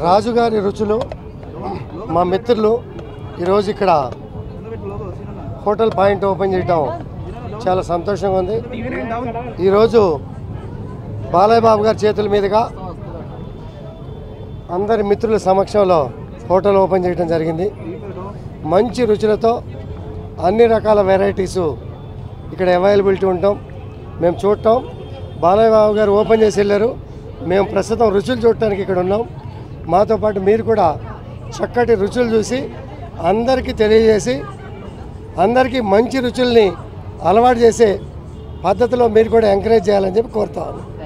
రాజుగారి రుచులు మా మిత్రులు ఈరోజు ఇక్కడ హోటల్ పాయింట్ ఓపెన్ చేయటం చాలా సంతోషంగా ఉంది ఈరోజు బాలయ్య బాబు గారి చేతుల మీదుగా అందరి మిత్రుల సమక్షంలో హోటల్ ఓపెన్ చేయడం జరిగింది మంచి రుచులతో అన్ని రకాల వెరైటీసు ఇక్కడ అవైలబిలిటీ ఉంటాం మేము చూడటం బాలయ్య బాబు గారు ఓపెన్ చేసి వెళ్ళారు మేము ప్రస్తుతం రుచులు చూడటానికి ఇక్కడ ఉన్నాం మాతో పాటు మీరు కూడా చక్కటి రుచులు చూసి అందరికీ తెలియజేసి అందరికీ మంచి రుచుల్ని అలవాటు చేసే పద్ధతిలో మీరు కూడా ఎంకరేజ్ చేయాలని చెప్పి కోరుతాను